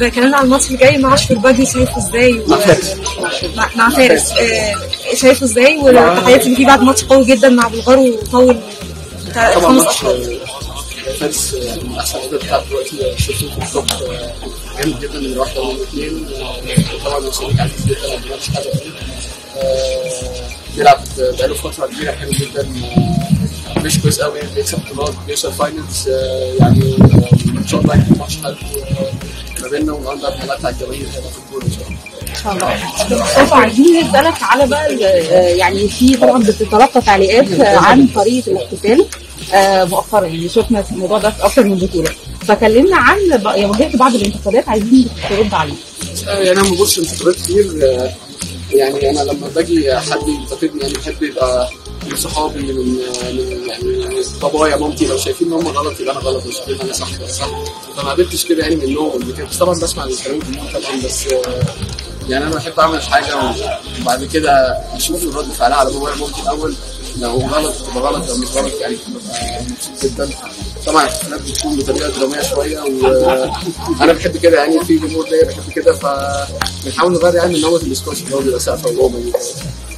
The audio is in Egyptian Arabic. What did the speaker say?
طب كلامنا عن الماتش الجاي مع اشرف الباجي شايفه ازاي و... مع فارس. مع, مع فارس آه، شايفه ازاي والتحديات اللي فيه بعد ماتش قوي جدا مع بلغار وطول بتاع طبعا خمس ماتش اشهر آه، فارس آه، من احسن اللعيبه بتاعت دلوقتي شفته في التوب آه، جامد جدا من واحده ومن اثنين آه، طبعا صديق عزيز جدا ما بنعرفش حاجه فيه آه، بيلعب بقاله فتره كبيره حلو جدا آه، مش كويس قوي بيكسب بطولات بيوصل فاينلز آه، يعني آه، ان شاء الله يكون ماتش حلو آه، ما بيننا والنهارده هنمتع الجماهير هنا في الجول ان شاء الله ان شاء الله مصطفى عايزين نسالك على بقى ال- آه، يعني في طبعا بتتلقى تعليقات آه، عن طريقه الاحتفال آه، مؤخرا يعني شفنا الموضوع ده في اكثر من بطوله فكلمنا عن ب- يعني واجهت بعض الانتقادات عايزين ترد عليه يعني انا ما بقولش انتقادات كتير آه، يعني انا لما باجي حد ينتقدني يعني بحب يبقى من صحابي من من يعني من بابايا مامتي لو شايفين ان هم غلط يبقى انا غلط لو شايفين انا صح يبقى صح فما قابلتش كده يعني منهم قبل كده بس طبعا بسمع الكلام كتير طبعا بس آه، يعني انا بحب اعمل حاجه وبعد كده اشوف رد فعلها على بابايا ومامتي الاول لو غلط تبقى غلط لو مش غلط يعني ببقى مبسوط جدا طبعا الاحتفالات بتكون بطريقه دراميه شويه وانا بحب كده يعني في جمهور ليا بحب كده فبنحاول نغير يعني من نمط الاسكواش اللي هو بيبقى سقفه وجوه